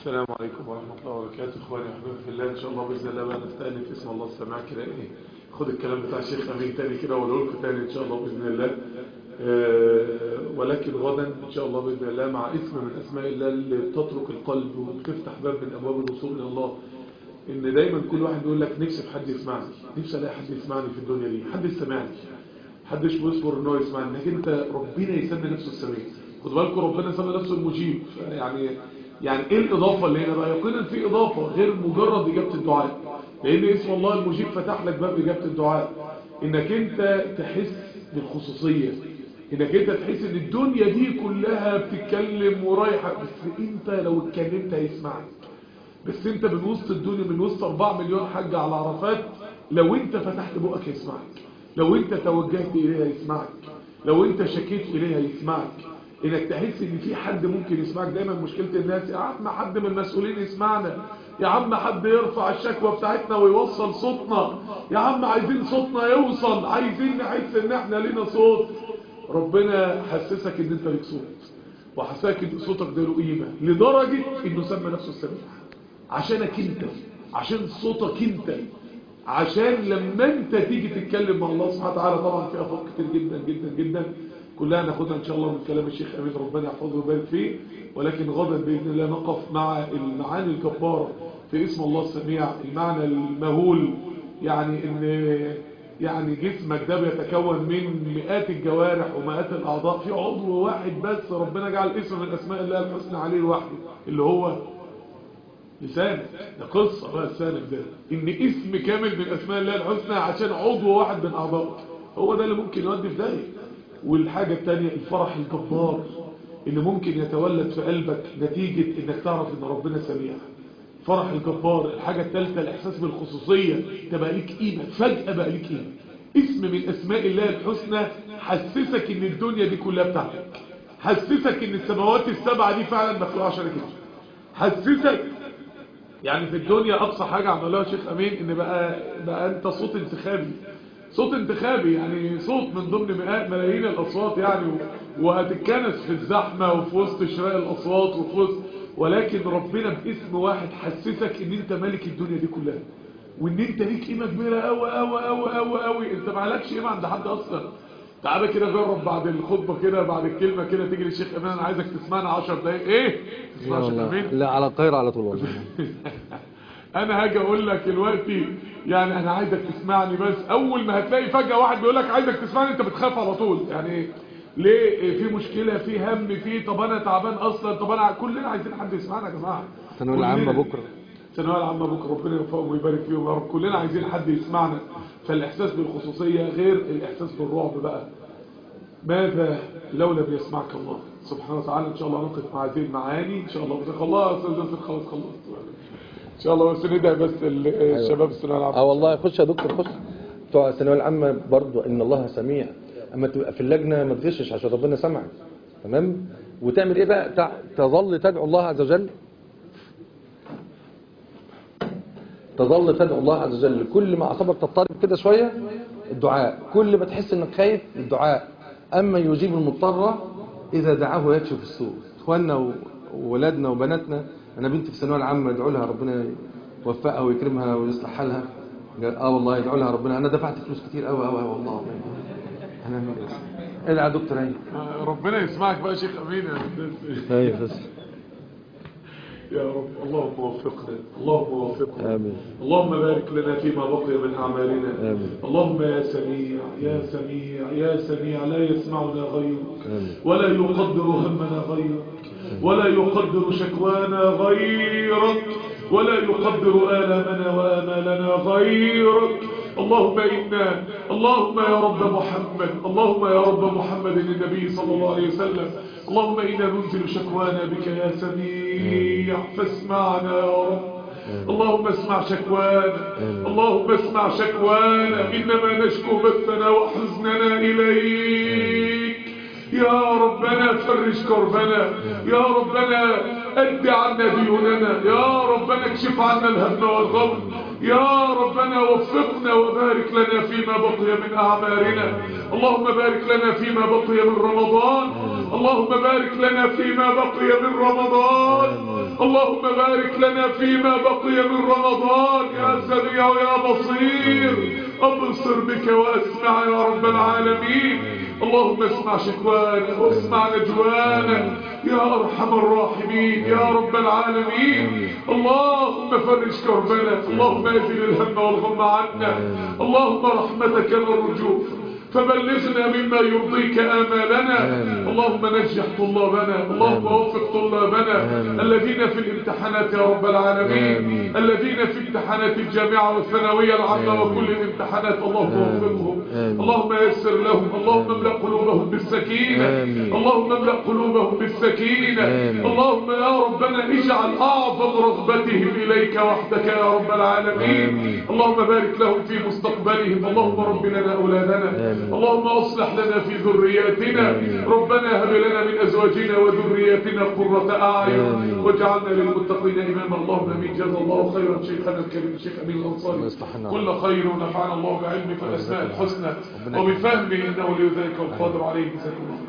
السلام عليكم ورحمة الله وبركاته اخواني وحبيبي في الله ان شاء الله باذن الله بقى نستأنف اسم الله السماع كده ايه خد الكلام بتاع الشيخ امين تاني كده واقول لكم تاني ان شاء الله باذن الله آه ولكن غدا ان شاء الله باذن الله مع اسم من اسماء الله اللي بتترك القلب وبتفتح باب من ابواب الوصول الى الله ان دايما كل واحد يقول لك نفسي في حد يسمعني نفسي الاقي حد يسمعني في الدنيا دي حد يسمعني حدش بيصبر ان هو يسمعني انك انت ربنا يسمي نفسه السميع خد بالكم ربنا سمى نفسه المجيب يعني يعني ايه الاضافه اللي هنا بقى يقينا في اضافه غير مجرد اجابه الدعاء لان اسم الله المجيب فتح لك باب اجابه الدعاء انك انت تحس بالخصوصيه انك انت تحس ان الدنيا دي كلها بتتكلم ورايحه بس انت لو اتكلمت هيسمعك بس انت من وسط الدنيا من وسط 4 مليون حاج على عرفات لو انت فتحت بقك هيسمعك لو انت توجهت اليه هيسمعك لو انت شكيت اليه هيسمعك انك تحس ان في حد ممكن يسمعك دايما مشكلة الناس يا عم حد من المسؤولين يسمعنا يا عم حد يرفع الشكوى بتاعتنا ويوصل صوتنا يا عم عايزين صوتنا يوصل عايزين نحس ان احنا لينا صوت ربنا حسسك ان انت ليك صوت وحسسك ان صوتك ده له قيمه لدرجه انه سمى نفسه السميع عشانك انت عشان صوتك انت عشان لما انت تيجي تتكلم مع الله سبحانه وتعالى طبعا في افاق كتير جدا جدا جدا كلها ناخدها ان شاء الله من كلام الشيخ امين ربنا يحفظه ويبارك فيه ولكن غدا باذن الله نقف مع المعاني الجباره في اسم الله السميع المعنى المهول يعني ان يعني جسمك ده بيتكون من مئات الجوارح ومئات الاعضاء في عضو واحد بس ربنا جعل اسم من اسماء الله الحسنى عليه لوحده اللي هو لسانك ده قصة بقى لسانك ده ان اسم كامل من اسماء الله الحسنى عشان عضو واحد من اعضائك هو ده اللي ممكن يودي في داهيه والحاجة التانية الفرح الجبار اللي ممكن يتولد في قلبك نتيجة انك تعرف ان ربنا سميع فرح الجبار الحاجة الثالثة الاحساس بالخصوصية تبقى ليك قيمة فجأة بقى ليك قيمة اسم من اسماء الله الحسنى حسسك ان الدنيا دي كلها بتاعتك حسسك ان السماوات السبعة دي فعلا مخلوقة عشان كده حسسك يعني في الدنيا اقصى حاجة عملوها شيخ امين ان بقى بقى انت صوت انتخابي صوت انتخابي يعني صوت من ضمن مئات ملايين الاصوات يعني وهتتكنس في الزحمة وفي وسط شراء الاصوات وفي وسط ولكن ربنا باسم واحد حسسك ان انت مالك الدنيا دي كلها وان انت ليك قيمه كبيره قوي قوي قوي قوي قوي انت ما عليكش قيمه عند حد اصلا تعالى كده جرب بعد الخطبه كده بعد الكلمه كده تيجي للشيخ امان انا عايزك تسمعنا 10 دقايق ايه تسمع شيخ امان لا على الطايره على طول والله انا هاجي اقول لك دلوقتي يعني انا عايزك تسمعني بس اول ما هتلاقي فجاه واحد بيقول لك عايزك تسمعني انت بتخاف على طول يعني ليه في مشكله في هم في طب انا تعبان اصلا طب انا كلنا عايزين حد يسمعنا يا جماعه الثانويه العامه بكره الثانويه العامه بكره ربنا يوفقهم ويبارك فيهم يا رب كلنا عايزين حد يسمعنا فالاحساس بالخصوصيه غير الاحساس بالرعب بقى ماذا لو لم يسمعك الله سبحانه وتعالى ان شاء الله نقف مع هذه المعاني ان شاء الله خلاص خلاص خلصت ان شاء الله بس ندعي بس الشباب الثانويه العامه اه والله خش يا دكتور خش بتوع الثانويه العامه برضو ان الله سميع اما تبقى في اللجنه ما تغشش عشان ربنا سمعك تمام وتعمل ايه بقى تع... تظل تدعو الله عز وجل تظل تدعو الله عز وجل كل ما اعصابك تضطرب كده شويه الدعاء كل ما تحس انك خايف الدعاء اما يجيب المضطر اذا دعاه يكشف السوء اخواننا وولادنا وبناتنا انا بنتي في الثانويه العامه ادعوا لها ربنا يوفقها ويكرمها ويصلح حالها اه والله ادعوا لها ربنا انا دفعت فلوس كتير قوي قوي والله انا ادعي يا دكتور ايه ربنا يسمعك بقى يا شيخ امين يا ايوه بس يا رب اللهم وفقنا اللهم وفقنا آمين اللهم بارك لنا فيما بقي من أعمالنا آمين. اللهم يا سميع يا سميع يا سميع لا يسمعنا غيرك آمين. ولا يقدر همنا غيرك ولا يقدر شكوانا غيرك ولا يقدر آلامنا وآمالنا غيرك اللهم إنا اللهم يا رب محمد اللهم يا رب محمد النبي صلى الله عليه وسلم اللهم إنا ننزل شكوانا بك يا سميع فاسمعنا يا رب اللهم اسمع شكوانا اللهم اسمع شكوانا إنما نشكو بثنا وحزننا إليك يا ربنا فرج كربنا يا ربنا أد عنا ديوننا يا ربنا اكشف اكشف عنا الهم والغم يا ربنا وفقنا وبارك لنا فيما بقي من أعمارنا اللهم بارك لنا فيما بقي من رمضان اللهم بارك لنا فيما بقي من رمضان اللهم بارك لنا فيما بقي من رمضان يا سميع يا بصير أبصر بك وأسمع يا رب العالمين اللهم اسمع شكوانا واسمع نجوانا يا أرحم الراحمين يا رب العالمين اللهم فرج كربنا اللهم ازل الهم والغم عنا اللهم رحمتك نرجو فبلغنا مما يرضيك آمالنا اللهم نجح طلابنا اللهم وفق طلابنا الذين في الامتحانات يا رب العالمين الذين في امتحانات الجامعة والثانوية العامة وكل الامتحانات اللهم وفقهم اللهم يسر لهم اللهم املأ قلوبهم بالسكينة اللهم املأ قلوبهم بالسكينة اللهم يا ربنا اجعل أعظم رغبتهم إليك وحدك يا رب العالمين اللهم بارك لهم في مستقبلهم اللهم رب لنا أولادنا اللهم اصلح لنا في ذرياتنا ربنا هب لنا من ازواجنا وذرياتنا قرة اعين واجعلنا للمتقين اماما اللهم امين جزا الله خيرا شيخنا الكريم الشيخ امين الانصاري كل خير ونفعنا الله بعلمك والاسماء الحسنى وبفهمه انه لذلك والقادر عليه جزاكم الله